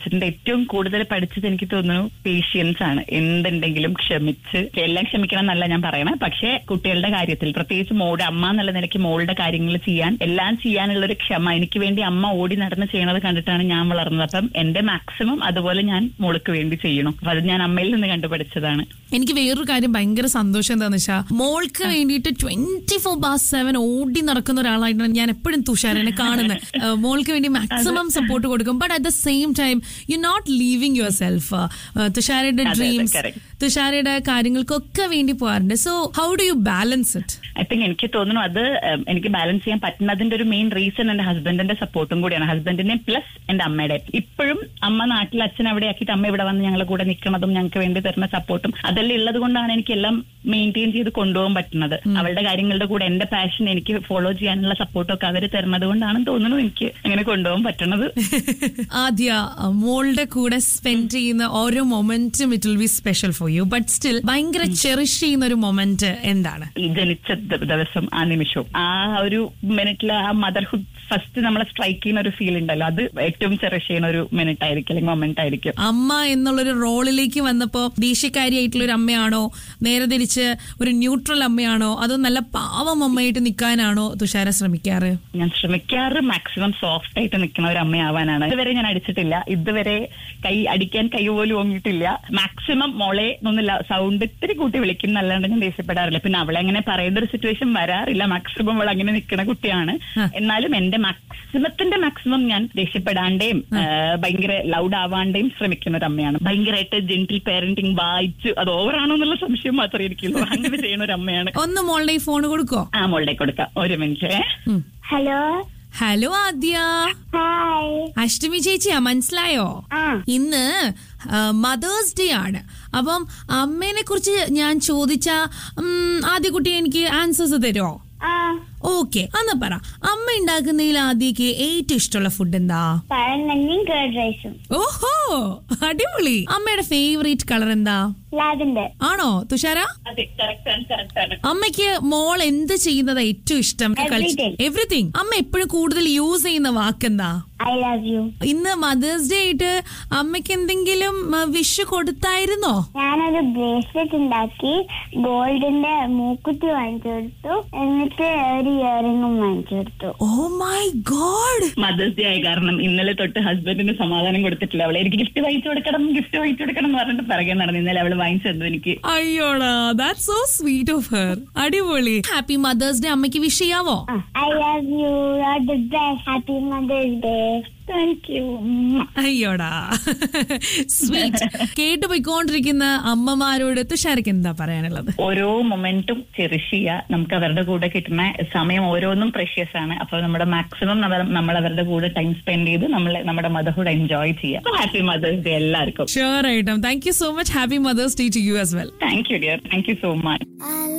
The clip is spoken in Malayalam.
പഠിച്ചിട്ടുണ്ട് ഏറ്റവും കൂടുതൽ പഠിച്ചത് എനിക്ക് തോന്നുന്നു പേഷ്യൻസ് ആണ് എന്തുണ്ടെങ്കിലും ക്ഷമിച്ച് എല്ലാം ക്ഷമിക്കണം എന്നല്ല ഞാൻ പറയണേ പക്ഷേ കുട്ടികളുടെ കാര്യത്തിൽ പ്രത്യേകിച്ച് മോളുടെ അമ്മ എന്നുള്ള നിലയ്ക്ക് മോളുടെ കാര്യങ്ങൾ ചെയ്യാൻ എല്ലാം ചെയ്യാനുള്ള ഒരു ക്ഷമ എനിക്ക് വേണ്ടി അമ്മ ഓടി നടന്ന് ചെയ്യണത് കണ്ടിട്ടാണ് ഞാൻ വളർന്നത് അപ്പം എന്റെ മാക്സിമം അതുപോലെ ഞാൻ മോൾക്ക് വേണ്ടി ചെയ്യണം അപ്പൊ അത് ഞാൻ അമ്മയിൽ നിന്ന് കണ്ടുപഠിച്ചതാണ് എനിക്ക് വേറൊരു കാര്യം ഭയങ്കര സന്തോഷം എന്താന്ന് വെച്ചാൽ മോൾക്ക് വേണ്ടിയിട്ട് ട്വന്റി ഫോർ ബാർ സെവൻ ഓടി നടക്കുന്ന ഒരാളായിട്ടാണ് ഞാൻ എപ്പോഴും തുഷാരനെ കാണുന്നത് ഏഹ് മോൾക്ക് വേണ്ടി മാക്സിമം സപ്പോർട്ട് കൊടുക്കും but at the same time you not leaving yourself തുഷാരയുടെ അതെ, ഡ്രീംസ് correct. തുഷാരയുടെ കാര്യങ്ങൾക്കൊക്കെ വേണ്ടി പോകാറുണ്ട് so how do you balance it I think എനിക്ക് തോന്നുന്നു അത് ഉം, എനിക്ക് ബാലൻസ് ചെയ്യാൻ പറ്റുന്നതിന്റെ ഒരു മെയിൻ റീസൺ എന്റെ ഹസ്ബൻഡിന്റെ സപ്പോർട്ടും കൂടിയാണ് ഹസ്ബൻഡിന്റെയും പ്ലസ് എന്റെ അമ്മയുടെ ഇപ്പോഴും അമ്മ നാട്ടിൽ അച്ഛൻ അവിടെ ആക്കിയിട്ട് അമ്മ ഇവിടെ വന്ന് ഞങ്ങളെ കൂടെ നിൽക്കുന്നതും ഞങ്ങൾക്ക് വേണ്ടി തരുന്ന സപ്പോർട്ടും അതെല്ലാം ഉള്ളത് കൊണ്ടാണ് എനിക്ക് എല്ലാം മെയിൻറ്റെയിൻ ചെയ്ത് കൊണ്ടുപോകാൻ പറ്റുന്നത് അവളുടെ കാര്യങ്ങളുടെ കൂടെ എന്റെ പാഷൻ എനിക്ക് ഫോളോ ചെയ്യാനുള്ള സപ്പോർട്ടും ഒക്കെ അവർ തരുന്നത് കൊണ്ടാണെന്ന് തോന്നുന്നു എനിക്ക് അങ്ങനെ കൊണ്ടുപോകാൻ പറ്റുന്നത് ആദ്യ മോളുടെ കൂടെ സ്പെൻഡ് ചെയ്യുന്ന ഓരോ മൊമെന്റും it will be special for you but still ഭയങ്കര ചെറിഷ് ചെയ്യുന്ന ഒരു മൊമെന്റ് എന്താണ് ഈ ജനിച്ച ദ- ദിവസം ആ നിമിഷവും ആ ഒരു മിനിറ്റിൽ ആ മദർഹുഡ് ഫസ്റ്റ് നമ്മളെ സ്ട്രൈക്ക് ചെയ്യുന്ന ഒരു ഫീൽ ഉണ്ടല്ലോ അത് ഏറ്റവും ചെറിയ ചെയ്യുന്ന ഒരു മിനിറ്റ് ആയിരിക്കും അല്ലെങ്കിൽ മൊമെന്റ് ആയിരിക്കും അമ്മ എന്നുള്ളൊരു റോളിലേക്ക് വന്നപ്പോ ദേഷ്യക്കാരിയായിട്ടുള്ള ഒരു അമ്മയാണോ നേരെ തിരിച്ച് ഒരു ന്യൂട്രൽ അമ്മയാണോ അതോ നല്ല പാവം അമ്മയായിട്ട് നിൽക്കാനാണോ തുഷാര ശ്രമിക്കാറ് ഞാൻ ശ്രമിക്കാറ് മാക്സിമം സോഫ്റ്റ് ആയിട്ട് നിൽക്കുന്ന ഒരു അമ്മയാവാനാണ് ഇതുവരെ ഞാൻ അടിച്ചിട്ടില്ല ഇതുവരെ കൈ അടിക്കാൻ കൈ പോലും ഓങ്ങിയിട്ടില്ല മാക്സിമം മോളെ ഒന്നില്ല സൗണ്ട് ഇത്തിരി കൂട്ടി വിളിക്കുന്ന അല്ലാണ്ട് ഞാൻ ദേഷ്യപ്പെടാറില്ല പിന്നെ അവളെ അങ്ങനെ പറയുന്ന ഒരു സിറ്റുവേഷൻ വരാറില്ല മാക്സിമം അവൾ അങ്ങനെ നിൽക്കുന്ന കുട്ടിയാണ് എന്നാലും എന്റെ മാക്സിമത്തിന്റെ മാക്സിമം ഞാൻ ദേഷ്യപ്പെടാണ്ടേയും ആ, ഭയങ്കര ലൗഡ് ആവാണ്ടേയും ശ്രമിക്കുന്ന ഒരു അമ്മയാണ് ഭയങ്കരമായിട്ട് ജെന്റിൽ പാരന്റിങ് വായിച്ച് അത് ഓവറാണോ എന്നുള്ള സംശയം മാത്രമേ എനിക്കുള്ളൂ അങ്ങനെ ചെയ്യുന്ന ഒരു അമ്മയാണ് ഒന്ന് മോളുടെ ഈ ഫോൺ കൊടുക്കോ ആ മോളുടെ കൊടുക്കാം ഒരു minute hello hello Aadya hi Ashtami ചേച്ചിയാ മനസ്സിലായോ ആ ഇന്ന് മദേഴ്സ് ഡേ ആണ് അപ്പം അമ്മേനെ കുറിച്ച് ഞാൻ ചോദിച്ച ആദ്യ കുട്ടി എനിക്ക് ആൻസേഴ്സ് തരുമോ ആ ഓക്കെ അന്ന് പറ അമ്മ ഉണ്ടാക്കുന്നതിൽ ആദ്യക്ക് ഏറ്റവും ഇഷ്ടമുള്ള ഫുഡ് എന്താ പഴം കഞ്ഞിയും കേർഡ് റൈസും ഓഹോ അടിപൊളി അമ്മയുടെ ഫേവറേറ്റ് കളർ എന്താ ലാബിന്റെ ആണോ തുഷാര അതെ കറക്റ്റ് ആണ് കറക്റ്റ് ആണ് അമ്മയ്ക്ക് മോൾ എന്ത് ചെയ്യുന്നത് ഏറ്റവും ഇഷ്ടം Everything. എവറിഥിങ് അമ്മ എപ്പോഴും കൂടുതൽ യൂസ് ചെയ്യുന്ന വാക്കെന്താ ഐ ലവ് യു ഇന്ന് മദേഴ്സ് ഡേ ആയിട്ട് അമ്മയ്ക്ക് എന്തെങ്കിലും വിഷ് കൊടുത്തായിരുന്നോ ഞാനൊരു ബ്രേസ്ലെറ്റ് ഉണ്ടാക്കി ഗോൾഡിന്റെ മൂക്കുത്തി വാങ്ങിച്ചു കൊടുത്തു എന്നിട്ട് ഒരു ഇയറിംഗും വാങ്ങിച്ചു കൊടുത്തു oh my God mother's day ആയ കാരണം ഇന്നലെ തൊട്ട് ഹസ്ബൻഡിന് സമാധാനം കൊടുത്തിട്ടില്ല അവളെ എനിക്ക് ഗിഫ്റ്റ് വാങ്ങിച്ചു കൊടുക്കണം ഗിഫ്റ്റ് വാങ്ങിച്ചു കൊടുക്കണം എന്ന് പറഞ്ഞിട്ട് പിറകെ നടന്നു ഇന്നലെ അവള് വാങ്ങിച്ചു തന്നു എനിക്ക് അയ്യോടാ that so sweet of her അടിപൊളി ഹാപ്പി മദേഴ്സ് ഡേ അമ്മയ്ക്ക് വിഷ് ചെയ്യാവോ I love you are the best happy mother's day thank you അയ്യോടാ സ്വീറ്റ് കേട്ടു പോയിക്കൊണ്ടിരിക്കുന്ന അമ്മമാരോട് തുഷാരക്ക് എന്താ പറയാനുള്ളത് ഓരോ മൊമെന്റും ചെറിഷ് ചെയ്യുക നമുക്ക് അവരുടെ കൂടെ കിട്ടുന്ന സമയം ഓരോന്നും പ്രഷ്യസ് ആണ് അപ്പൊ നമ്മുടെ മാക്സിമം നമ്മൾ അവരുടെ കൂടെ ടൈം സ്പെൻഡ് ചെയ്ത് നമ്മൾ നമ്മുടെ മദർഹുഡ് എൻജോയ് ചെയ്യുക ഹാപ്പി മദേഴ്സ് ഡേ എല്ലാവർക്കും ഷുവർ ആയിട്ടും thank you so much happy mother's day to you as well thank you dear thank you so much I